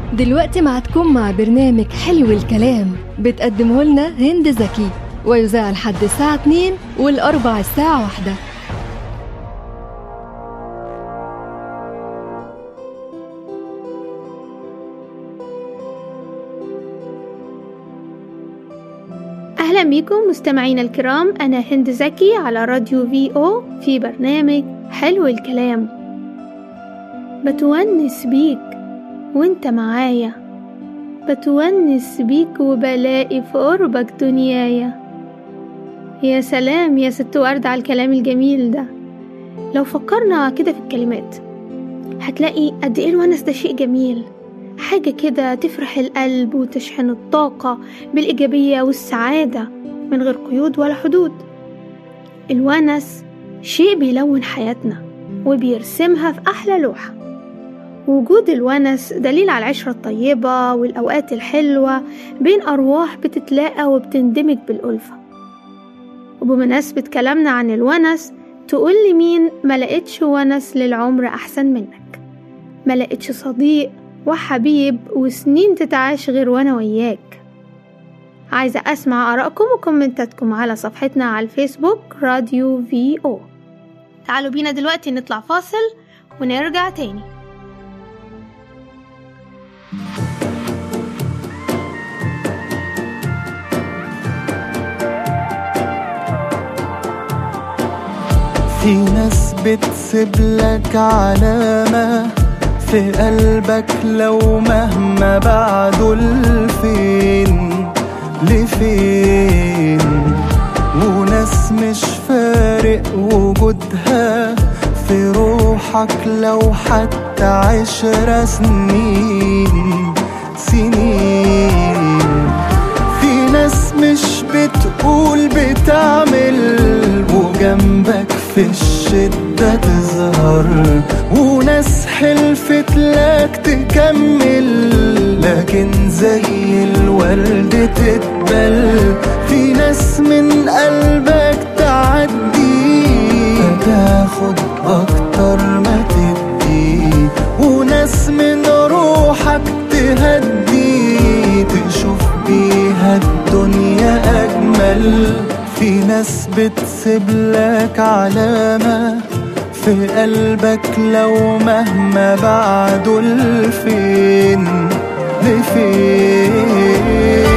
دلوقتي معدكم مع برنامج حلو الكلام بتقدمه لنا هند زكي ويذاع لحد الساعة 2 والأربع الساعة واحدة أهلا بكم مستمعينا الكرام أنا هند زكي على راديو في أو في برنامج حلو الكلام بتونس بيك وانت معايا بتونس بيك وبلاقي في قربك دنيايا يا سلام يا ست ورد على الكلام الجميل ده لو فكرنا كده في الكلمات هتلاقي قد ايه الونس ده شيء جميل حاجة كده تفرح القلب وتشحن الطاقة بالإيجابية والسعادة من غير قيود ولا حدود الونس شيء بيلون حياتنا وبيرسمها في أحلى لوحة وجود الونس دليل على العشرة الطيبة والأوقات الحلوة بين أرواح بتتلاقى وبتندمج بالألفة وبمناسبة كلامنا عن الونس تقول لي مين ملقتش ونس للعمر أحسن منك ملقتش صديق وحبيب وسنين تتعاش غير وانا وياك عايزة أسمع آرائكم وكومنتاتكم على صفحتنا على الفيسبوك راديو في أو تعالوا بينا دلوقتي نطلع فاصل ونرجع تاني في ناس بتسيب لك علامة في قلبك لو مهما بعدوا لفين لفين وناس مش فارق وجودها في روحك لو حتى عشر سنين سنين في ناس مش بتقول بتعمل وجنبك في الشدة تظهر وناس حلفت لك تكمل لكن زي الورد تتبل في ناس من قلبك تعدي فتاخد أكتر ما تدي وناس من روحك تهدي تشوف بيها الدنيا أجمل في ناس بتسيب لك علامة في قلبك لو مهما بعدوا لفين لفين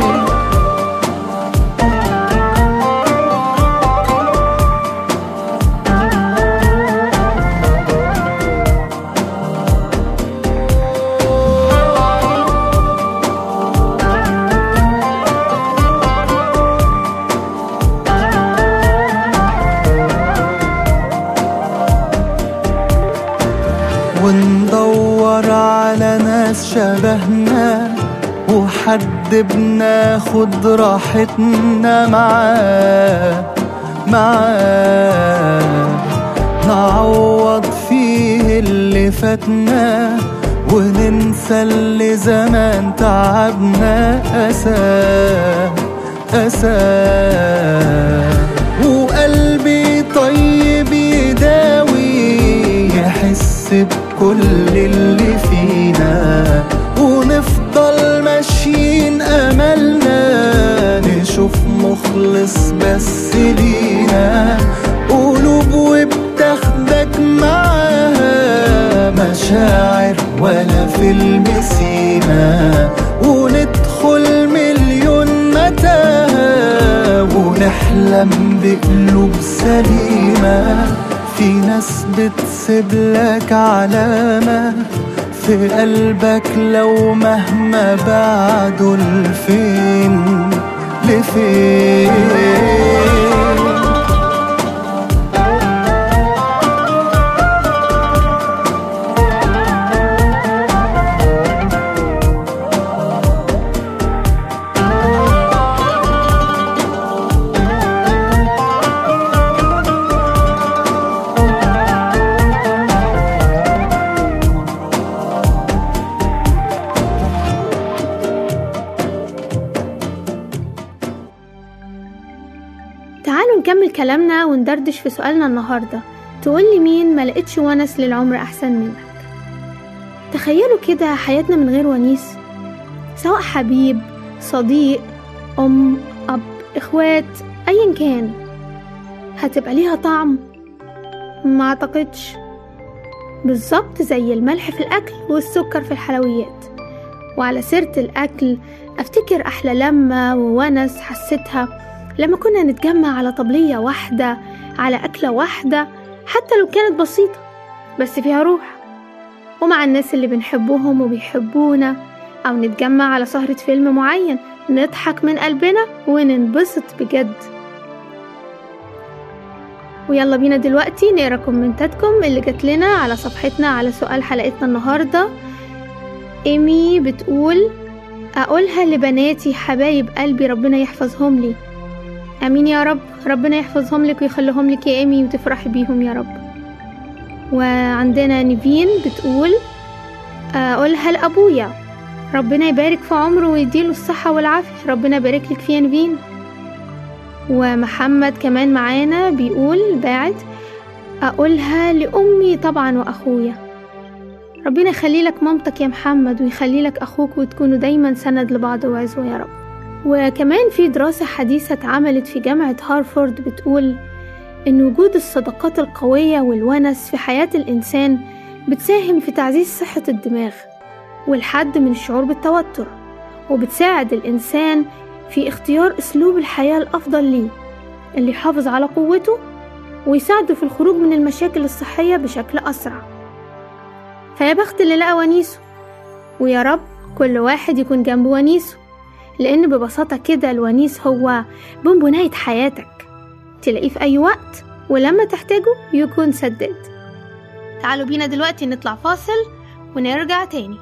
وندور على ناس شبهنا وحد بناخد راحتنا معاه معاه نعوض فيه اللي فاتنا وننسى اللي زمان تعبنا أساه أساه وقلبي طيب يداوي يحس بكل اللي فينا ونفضل ماشيين أملنا نشوف مخلص بس لينا قلوب وبتاخدك معاها مشاعر ولا فيلم سيما وندخل مليون متاهة ونحلم بقلوب سليمة في ناس بتسيب لك علامة في قلبك لو مهما بعدوا لفين لفين تعالوا نكمل كلامنا وندردش في سؤالنا النهاردة تقولي مين ملقتش ونس للعمر أحسن منك تخيلوا كده حياتنا من غير ونيس سواء حبيب صديق أم أب إخوات أيا كان هتبقى ليها طعم ما أعتقدش بالظبط زي الملح في الأكل والسكر في الحلويات وعلى سيرة الأكل أفتكر أحلى لمة وونس حسيتها لما كنا نتجمع على طبلية واحدة على أكلة واحدة حتى لو كانت بسيطة بس فيها روح ومع الناس اللي بنحبهم وبيحبونا أو نتجمع على سهرة فيلم معين نضحك من قلبنا وننبسط بجد ويلا بينا دلوقتي نقرا كومنتاتكم اللي جات لنا على صفحتنا على سؤال حلقتنا النهارده ايمي بتقول اقولها لبناتي حبايب قلبي ربنا يحفظهم لي امين يا رب ربنا يحفظهم لك ويخليهم لك يا ايمي وتفرحي بيهم يا رب وعندنا نيفين بتقول اقولها لابويا ربنا يبارك في عمره ويديله الصحة والعافية ربنا يبارك لك فيها نيفين ومحمد كمان معانا بيقول باعت أقولها لأمي طبعا وأخويا ربنا يخلي لك مامتك يا محمد ويخلي لك أخوك وتكونوا دايما سند لبعض وعزوة يا رب وكمان في دراسة حديثة اتعملت في جامعة هارفورد بتقول إن وجود الصداقات القوية والونس في حياة الإنسان بتساهم في تعزيز صحة الدماغ والحد من الشعور بالتوتر وبتساعد الإنسان في اختيار أسلوب الحياة الأفضل ليه اللي يحافظ على قوته ويساعده في الخروج من المشاكل الصحية بشكل أسرع فيا بخت اللي لقى ونيسه ويا رب كل واحد يكون جنب ونيسه لأن ببساطة كده الونيس هو بونبوناية حياتك تلاقيه في أي وقت ولما تحتاجه يكون سداد تعالوا بينا دلوقتي نطلع فاصل ونرجع تاني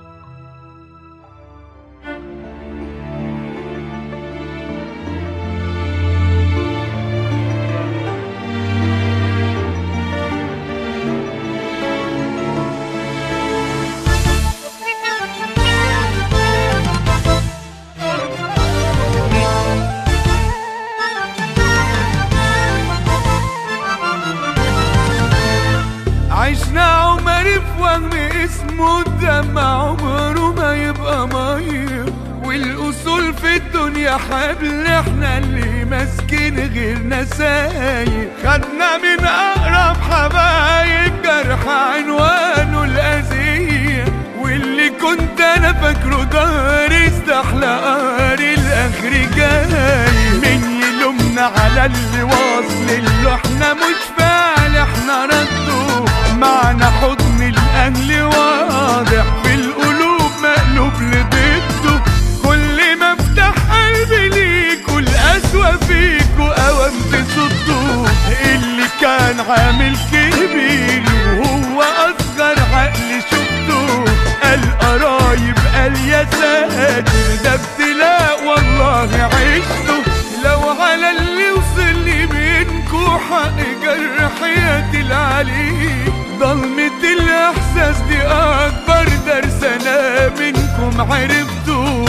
عشنا عمر في وهم اسمه الدم عمره ما يبقى ميه والاصول في الدنيا حبل احنا اللي ماسكين غيرنا سايق خدنا من اقرب حبايب جرح عنوانه الاذيه واللي كنت انا فاكره دار استحلى قاري الاخر جاي مين يلومنا على اللي واصل اللي احنا مش فاعل احنا رده معنى حضن الاهل واضح في القلوب مقلوب لضده كل ما افتح قلبي ليكوا القسوة فيكوا اوام تصدوا اللي كان عامل كبير وهو اصغر عقل شفته قال قرايب قال يا ساتر ده ابتلاء والله عشته لو على اللي وصل لي منكو حق جرحية العلي ضلمة الإحساس دي أكبر درس أنا منكم عرفته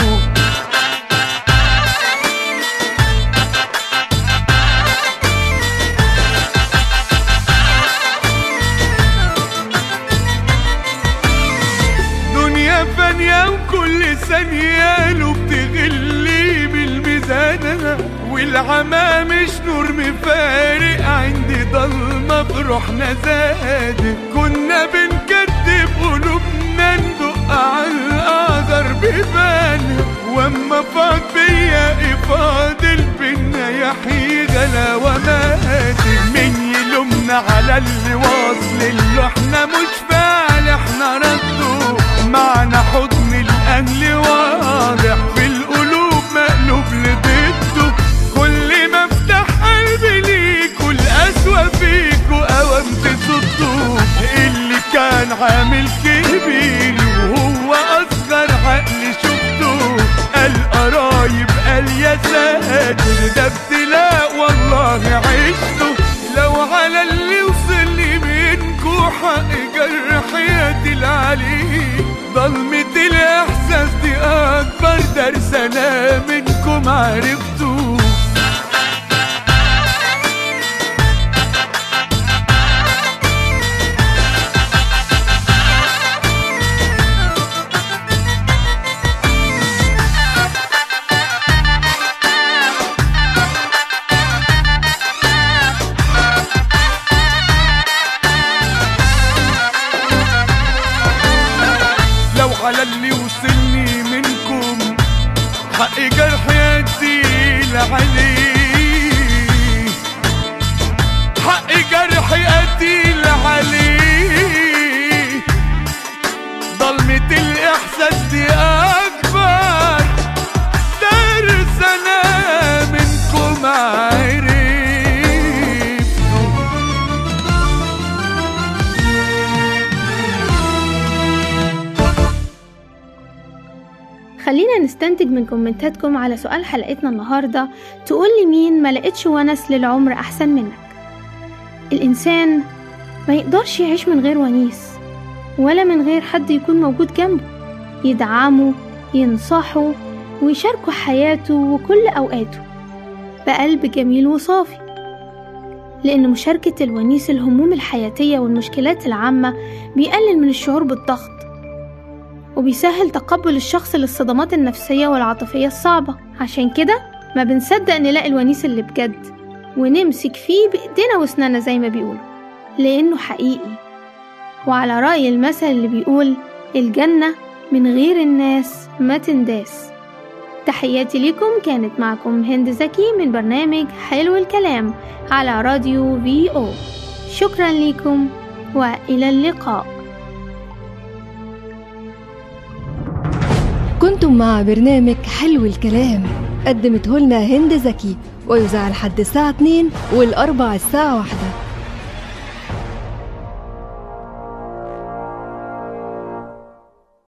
دنيا فانية وكل ثانية له بتغلي بالميزانة والعمى مش نور مفارق عندي ضلمة في روحنا زاد كنا بنكدب قلوبنا ندق على القدر بيبان واما فاض بيا فاضل بينا يحيي غلا ومات مين يلومنا على اللي واصل اللي احنا مش فاعل احنا رده معنى حضن الاهل واضح في القلوب مقلوب لضده كل ما افتح قلبي ليكوا القسوة فيكوا اوام تصدوا اللي كان عامل كبير وهو اصغر عقل شفته قال قرايب قال يا ساتر ده ابتلاء والله عشته لو على اللي وصل لي منكو حق جرحية العلي ضلمة الإحساس دي أكبر درس أنا منكم عرفته على اللي وصلني منكم حق جرحي قتيل عليه حق جرحي قتيل عليه ضلمة الإحساس دي أكبر درس أنا منكم عرفته خلينا نستنتج من كومنتاتكم على سؤال حلقتنا النهاردة تقول لي مين ما لقيتش ونس للعمر أحسن منك الإنسان ما يقدرش يعيش من غير ونيس ولا من غير حد يكون موجود جنبه يدعمه ينصحه ويشاركه حياته وكل أوقاته بقلب جميل وصافي لأن مشاركة الونيس الهموم الحياتية والمشكلات العامة بيقلل من الشعور بالضغط وبيسهل تقبل الشخص للصدمات النفسية والعاطفية الصعبة عشان كده ما بنصدق نلاقي الونيس اللي بجد ونمسك فيه بإيدينا واسناننا زي ما بيقولوا لأنه حقيقي وعلى رأي المثل اللي بيقول الجنة من غير الناس ما تنداس تحياتي لكم كانت معكم هند زكي من برنامج حلو الكلام على راديو في او شكرا لكم والى اللقاء كنتم مع برنامج حلو الكلام قدمته لنا هند زكي ويذاع لحد الساعة 2 والأربع الساعة واحدة